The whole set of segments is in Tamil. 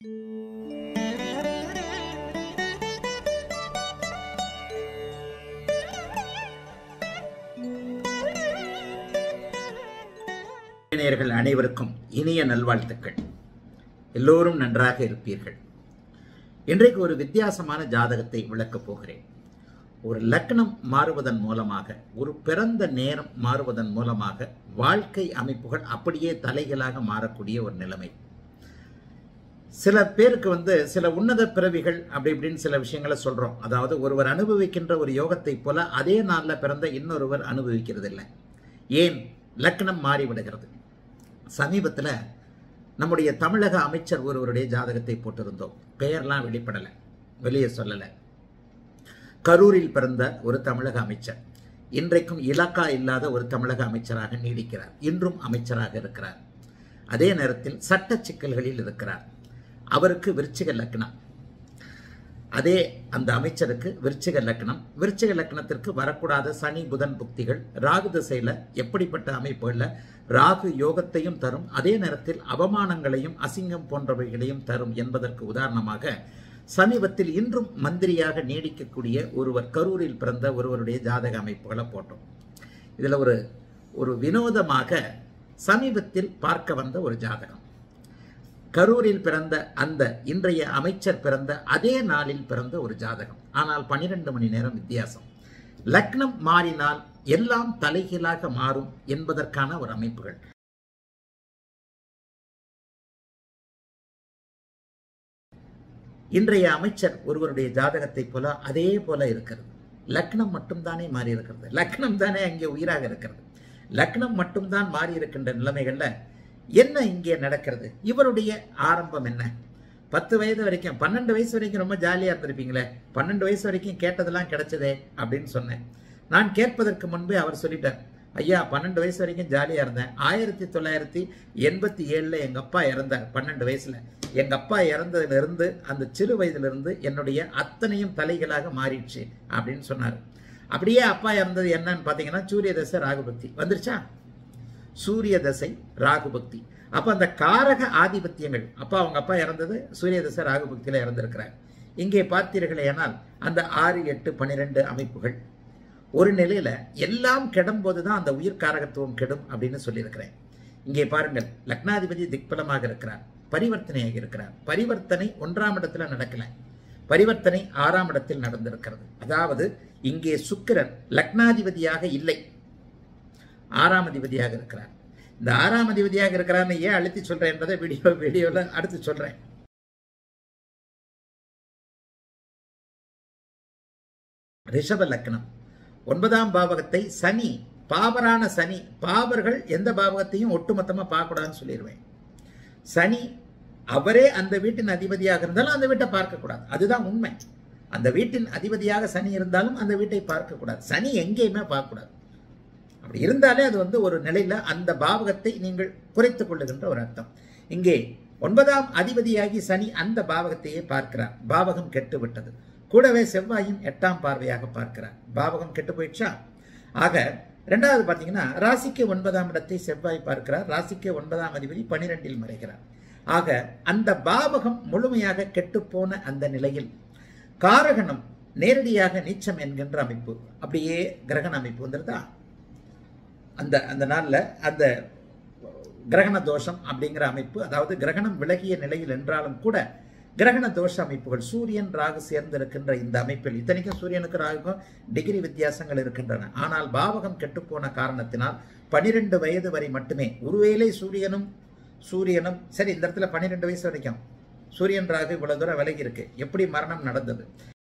நேயர்கள் அனைவருக்கும் இனிய நல்வாழ்த்துக்கள் எல்லோரும் நன்றாக இருப்பீர்கள் இன்றைக்கு ஒரு வித்தியாசமான ஜாதகத்தை விளக்கப் போகிறேன் ஒரு லக்னம் மாறுவதன் மூலமாக ஒரு பிறந்த நேரம் மாறுவதன் மூலமாக வாழ்க்கை அமைப்புகள் அப்படியே தலைகளாக மாறக்கூடிய ஒரு நிலைமை சில பேருக்கு வந்து சில உன்னத பிறவிகள் அப்படி இப்படின்னு சில விஷயங்களை சொல்றோம் அதாவது ஒருவர் அனுபவிக்கின்ற ஒரு யோகத்தை போல அதே நாளில் பிறந்த இன்னொருவர் அனுபவிக்கிறது இல்லை ஏன் லக்னம் மாறிவிடுகிறது சமீபத்தில் நம்முடைய தமிழக அமைச்சர் ஒருவருடைய ஜாதகத்தை போட்டிருந்தோம் பெயர்லாம் வெளிப்படலை வெளியே சொல்லலை கரூரில் பிறந்த ஒரு தமிழக அமைச்சர் இன்றைக்கும் இலக்கா இல்லாத ஒரு தமிழக அமைச்சராக நீடிக்கிறார் இன்றும் அமைச்சராக இருக்கிறார் அதே நேரத்தில் சட்ட சிக்கல்களில் இருக்கிறார் அவருக்கு விருச்சிக லக்னம் அதே அந்த அமைச்சருக்கு விருச்சிக லக்னம் விருச்சிக லக்னத்திற்கு வரக்கூடாத சனி புதன் புக்திகள் ராகு திசையில எப்படிப்பட்ட அமைப்புகள்ல ராகு யோகத்தையும் தரும் அதே நேரத்தில் அவமானங்களையும் அசிங்கம் போன்றவைகளையும் தரும் என்பதற்கு உதாரணமாக சமீபத்தில் இன்றும் மந்திரியாக நீடிக்கக்கூடிய ஒருவர் கரூரில் பிறந்த ஒருவருடைய ஜாதக அமைப்புகளை போட்டோம் இதுல ஒரு ஒரு வினோதமாக சமீபத்தில் பார்க்க வந்த ஒரு ஜாதகம் கரூரில் பிறந்த அந்த இன்றைய அமைச்சர் பிறந்த அதே நாளில் பிறந்த ஒரு ஜாதகம் ஆனால் பனிரெண்டு மணி நேரம் வித்தியாசம் லக்னம் மாறினால் எல்லாம் தலைகீழாக மாறும் என்பதற்கான ஒரு அமைப்புகள் இன்றைய அமைச்சர் ஒருவருடைய ஜாதகத்தை போல அதே போல இருக்கிறது லக்னம் மட்டும்தானே மாறி இருக்கிறது லக்னம் தானே அங்கே உயிராக இருக்கிறது லக்னம் மட்டும்தான் மாறி இருக்கின்ற நிலைமைகள்ல என்ன இங்கே நடக்கிறது இவருடைய ஆரம்பம் என்ன பத்து வயது வரைக்கும் பன்னெண்டு வயசு வரைக்கும் ரொம்ப ஜாலியாக இருந்திருப்பீங்களே பன்னெண்டு வயசு வரைக்கும் கேட்டதெல்லாம் கிடைச்சதே அப்படின்னு சொன்னேன் நான் கேட்பதற்கு முன்பே அவர் சொல்லிட்டார் ஐயா பன்னெண்டு வயசு வரைக்கும் ஜாலியாக இருந்தேன் ஆயிரத்தி தொள்ளாயிரத்தி எண்பத்தி ஏழில் எங்கள் அப்பா இறந்தார் பன்னெண்டு வயசில் எங்கள் அப்பா இறந்ததுலேருந்து அந்த சிறு வயதிலிருந்து என்னுடைய அத்தனையும் தலைகளாக மாறிடுச்சு அப்படின்னு சொன்னார் அப்படியே அப்பா இறந்தது என்னன்னு பார்த்தீங்கன்னா சூரிய தசை ராகுபக்தி வந்துருச்சா சூரிய தசை ராகுபக்தி அப்ப அந்த காரக ஆதிபத்தியங்கள் அப்பா அவங்க அப்பா இறந்தது சூரிய தசை ராகுபக்தியில இறந்திருக்கிறார் இங்கே பார்த்தீர்களே ஆனால் அந்த ஆறு எட்டு பன்னிரெண்டு அமைப்புகள் ஒரு நிலையில எல்லாம் கெடும் போதுதான் அந்த உயிர் காரகத்துவம் கெடும் அப்படின்னு சொல்லியிருக்கிறேன் இங்கே பாருங்கள் லக்னாதிபதி திக்பலமாக இருக்கிறார் பரிவர்த்தனையாக இருக்கிறார் பரிவர்த்தனை ஒன்றாம் இடத்துல நடக்கல பரிவர்த்தனை ஆறாம் இடத்தில் நடந்திருக்கிறது அதாவது இங்கே சுக்கிரன் லக்னாதிபதியாக இல்லை ஆறாம் அதிபதியாக இருக்கிறார் இந்த ஆறாம் அதிபதியாக இருக்கிறார்னு ஏன் அழுத்தி சொல்றேன் என்பதை வீடியோ வீடியோவில் அடுத்து சொல்றேன் ரிஷப லக்னம் ஒன்பதாம் பாவகத்தை சனி பாவரான சனி பாவர்கள் எந்த பாவகத்தையும் ஒட்டுமொத்தமா பார்க்கக்கூடாதுன்னு சொல்லிடுவேன் சனி அவரே அந்த வீட்டின் அதிபதியாக இருந்தாலும் அந்த வீட்டை பார்க்கக்கூடாது அதுதான் உண்மை அந்த வீட்டின் அதிபதியாக சனி இருந்தாலும் அந்த வீட்டை பார்க்கக்கூடாது சனி எங்கேயுமே பார்க்கக்கூடாது அப்படி இருந்தாலே அது வந்து ஒரு நிலையில அந்த பாவகத்தை நீங்கள் குறைத்துக் கொள்ளுகின்ற ஒரு அர்த்தம் இங்கே ஒன்பதாம் அதிபதியாகி சனி அந்த பாவகத்தையே பார்க்கிறார் பாவகம் கெட்டு விட்டது கூடவே செவ்வாயும் எட்டாம் பார்வையாக பார்க்கிறார் பாவகம் கெட்டு போயிடுச்சா ஆக ரெண்டாவது பார்த்தீங்கன்னா ராசிக்கு ஒன்பதாம் இடத்தை செவ்வாய் பார்க்கிறார் ராசிக்கு ஒன்பதாம் அதிபதி பனிரெண்டில் மறைகிறார் ஆக அந்த பாவகம் முழுமையாக கெட்டுப்போன அந்த நிலையில் காரகணம் நேரடியாக நீச்சம் என்கின்ற அமைப்பு அப்படியே கிரகண அமைப்பு வந்துருதா அந்த அந்த நாளில் அந்த கிரகண தோஷம் அப்படிங்கிற அமைப்பு அதாவது கிரகணம் விலகிய நிலையில் என்றாலும் கூட கிரகண தோஷ அமைப்புகள் சூரியன் ராகு சேர்ந்திருக்கின்ற இந்த அமைப்பில் இத்தனைக்கும் சூரியனுக்கு ராகுக்கும் டிகிரி வித்தியாசங்கள் இருக்கின்றன ஆனால் பாவகம் கெட்டுப்போன காரணத்தினால் பனிரெண்டு வயது வரை மட்டுமே ஒருவேளை சூரியனும் சூரியனும் சரி இந்த இடத்துல பன்னிரெண்டு வயசு வரைக்கும் சூரியன் ராகு இவ்வளவு தூரம் விலகி இருக்கு எப்படி மரணம் நடந்தது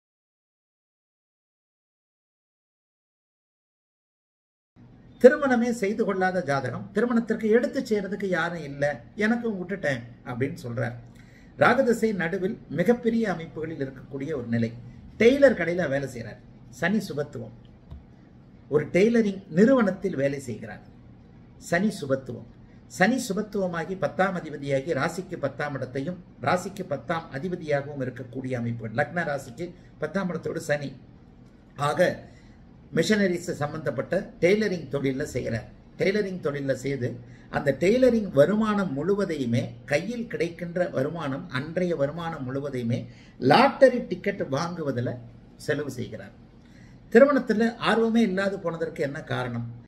திருமணமே செய்து கொள்ளாத ஜாதகம் திருமணத்திற்கு எடுத்து செய்யறதுக்கு யாரும் இல்லை எனக்கும் விட்டுட்டேன் அப்படின்னு சொல்றார் ராகதசை நடுவில் மிகப்பெரிய அமைப்புகளில் இருக்கக்கூடிய ஒரு நிலை டெய்லர் கடையில் வேலை செய்கிறார் சனி சுபத்துவம் ஒரு டெய்லரிங் நிறுவனத்தில் வேலை செய்கிறார் சனி சுபத்துவம் சனி சுபத்துவமாகி பத்தாம் அதிபதியாகி ராசிக்கு பத்தாம் இடத்தையும் ராசிக்கு பத்தாம் அதிபதியாகவும் இருக்கக்கூடிய அமைப்பு லக்ன ராசிக்கு பத்தாம் இடத்தோடு சனி ஆக மிஷனரிஸ் சம்பந்தப்பட்ட டெய்லரிங் தொழிலில் செய்கிறார் டெய்லரிங் தொழிலில் செய்து அந்த டெய்லரிங் வருமானம் முழுவதையுமே கையில் கிடைக்கின்ற வருமானம் அன்றைய வருமானம் முழுவதையுமே லாட்டரி டிக்கெட் வாங்குவதில் செலவு செய்கிறார் திருமணத்தில் ஆர்வமே இல்லாது போனதற்கு என்ன காரணம்